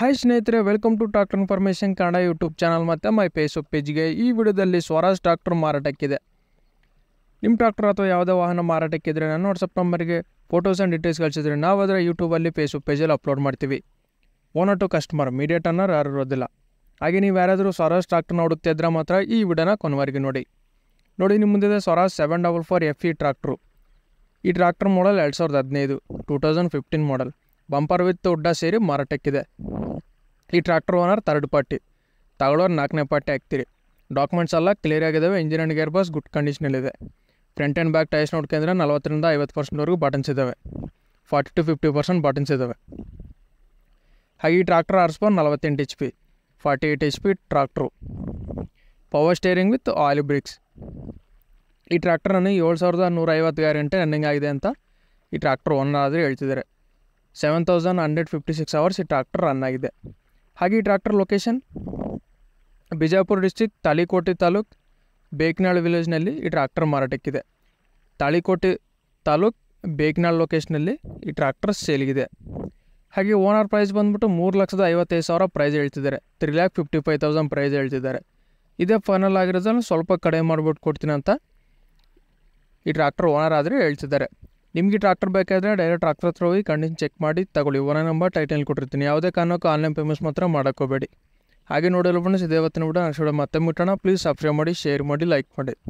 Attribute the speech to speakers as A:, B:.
A: hi ಸ್ನೇಹಿತರೆ welcome to tractor information Kannada YouTube channel ಮತ್ತು my Facebook ಪೇಜ್ಗೆ ಈ ವಿಡಿಯೋದಲ್ಲಿ ಸ್ವರಾಜ್ ಟ್ರಾಕ್ಟರ್ ಮಾರಾಟಕ್ಕಿದೆ ನಿಮ್ಮ ಟ್ರಾಕ್ಟರ್ ಅಥವಾ ಯಾವುದೇ ವಾಹನ ಮಾರಾಟಕ್ಕಿದ್ರೆ ನನ್ನ ವಾಟ್ಸಪ್ ನಂಬರ್ಗೆ ಫೋಟೋಸ್ ಆ್ಯಂಡ್ ಡೀಟೇಲ್ಸ್ ಕಳಿಸಿದ್ರೆ ನಾವು ಅದರ ಯೂಟ್ಯೂಬಲ್ಲಿ ಫೇಸ್ಬುಕ್ ಪೇಜಲ್ಲಿ ಅಪ್ಲೋಡ್ ಮಾಡ್ತೀವಿ ಓನರ್ ಟು ಕಸ್ಟಮರ್ ಮೀಡಿಯೇಟ್ ಅನ್ನೋರು ಯಾರು ಇರೋದಿಲ್ಲ ಹಾಗೆ ನೀವು ಯಾರಾದರೂ ಸ್ವರಾಜ್ ಟ್ರಾಕ್ಟರ್ನ ಹುಡುಕ್ತಾ ಇದ್ರೆ ಮಾತ್ರ ಈ ವಿಡಿಯೋನ ಕೊನೆವರೆಗೆ ನೋಡಿ ನೋಡಿ ನಿಮ್ಮ ಮುಂದಿದೆ Swaraj seven double four F E tractor ಈ ಟ್ರಾಕ್ಟರ್ ಮಾಡಲ್ ಎರಡು ಸಾವಿರದ ಹದಿನೈದು two thousand fifteen model bumper with ಉಡ್ಡ ಸೇರಿ ಮಾರಾಟಕ್ಕಿದೆ ಈ ಟ್ರಾಕ್ಟರ್ ಓನರ್ ಥರ್ಡ್ ಪಾರ್ಟಿ ತಗೊಳ್ಳೋರು ನಾಲ್ಕನೇ ಪಾರ್ಟಿ ಹಾಕ್ತೀರಿ ಡಾಕ್ಯುಮೆಂಟ್ಸ್ ಎಲ್ಲ ಕ್ಲಿಯರ್ ಆಗಿದ್ದಾವೆ engine and gear box good ಕಂಡೀಷನಲ್ಲಿದೆ ಫ್ರಂಟ್ ಆ್ಯಂಡ್ ಬ್ಯಾಕ್ ಟೈರ್ಸ್ ನೋಡ್ಕೊಂಡ್ರೆ ನಲವತ್ತರಿಂದ ಐವತ್ತು ಪರ್ಸೆಂಟ್ವರೆಗೂ ಬಾಟನ್ಸ್ ಇದ್ದಾವೆ forty to fifty percent buttons ಇದ್ದಾವೆ ಹಾಗೆ ಈ ಟ್ರಾಕ್ಟರ್ ಆರ್ಸ್ ಪರ್ ನಲವತ್ತೆಂಟು H P forty eight H P tractor power steering with oil brakes ಈ ಟ್ರ್ಯಾಕ್ಟರ್ ನನಗೆ ಏಳು ಸಾವಿರದ ನೂರ ಐವತ್ತು ಗ್ಯಾರಂಟಿ ರನ್ನಿಂಗ್ ಆಗಿದೆ ಅಂತ ಈ ಟ್ರ್ಯಾಕ್ಟರ್ ಒನ್ ಆದರೆ ಹೇಳ್ತಿದ್ದಾರೆ seven thousand hundred fifty six hours ಈ ಟ್ರ್ಯಾಕ್ಟರ್ ರನ್ ಆಗಿದೆ ಹಾಗೆ ಈ tractor location Bijapur district Talikote taluk Beknal ವಿಲೇಜ್ನಲ್ಲಿ ಈ ಟ್ರ್ಯಾಕ್ಟರ್ ಮಾರಾಟಕ್ಕಿದೆ ತಾಳಿಕೋಟೆ ತಾಲೂಕ್ ಬೇಕ್ನಾಳ್ ಲೊಕೇಶನಲ್ಲಿ ಈ ಟ್ರ್ಯಾಕ್ಟರ್ ಸೇಲ್ಗಿದೆ ಹಾಗೆ ಓನರ್ ಪ್ರೈಸ್ ಬಂದ್ಬಿಟ್ಟು ಮೂರು ಲಕ್ಷದ ಐವತ್ತೈದು ಸಾವಿರ ಪ್ರೈಸ್ ಹೇಳ್ತಿದ್ದಾರೆ three lakh fifty five thousand price ಹೇಳ್ತಿದ್ದಾರೆ ಇದೇ ಫೈನಲ್ ಆಗಿರೋದ್ರಲ್ಲಿ ಸ್ವಲ್ಪ ಕಡಿಮೆ ಮಾಡಿಬಿಟ್ಟು ಕೊಡ್ತೀನಿ ಅಂತ ಈ ಟ್ರಾಕ್ಟರ್ ಓನರ್ ಆದರೆ ಹೇಳ್ತಿದ್ದಾರೆ ನಿಮಗೆ ಟ್ರಾಕ್ಟರ್ ಬೇಕಾದರೆ ಡೈರೆಕ್ಟ್ ಟ್ರಾಕ್ಟರ್ ಹತ್ರ ಹೋಗಿ ಕಂಡೀಷನ್ ಚೆಕ್ ಮಾಡಿ ತಗೊಳ್ಳಿ ಓನರ್ ನಂಬರ್ ಟೈಟಲ್ ಕೊಟ್ಟಿರ್ತೀನಿ ಯಾವುದೇ ಕಾರಣಕ್ಕೂ ಆನ್ಲೈನ್ ಪೇಮೆಂಟ್ಸ್ ಮಾತ್ರ ಮಾಡೋಕ್ಕೋಬೇಡಿ ಹಾಗೆ ನೋಡಲು ಫ್ರೆಂಡ್ಸ್ ಇದೇ ಇವತ್ತಿನ ವಿಡಿಯೋ ನೆಕ್ಸ್ಟ್ ವಿಡಿಯೋ ಮತ್ತೆ ಮುಟ್ಟೋಣ ಪ್ಲೀಸ್ ಸಬ್ಸ್ಕ್ರೈಬ್ ಮಾಡಿ ಶೇರ್ ಮಾಡಿ ಲೈಕ್ ಮಾಡಿ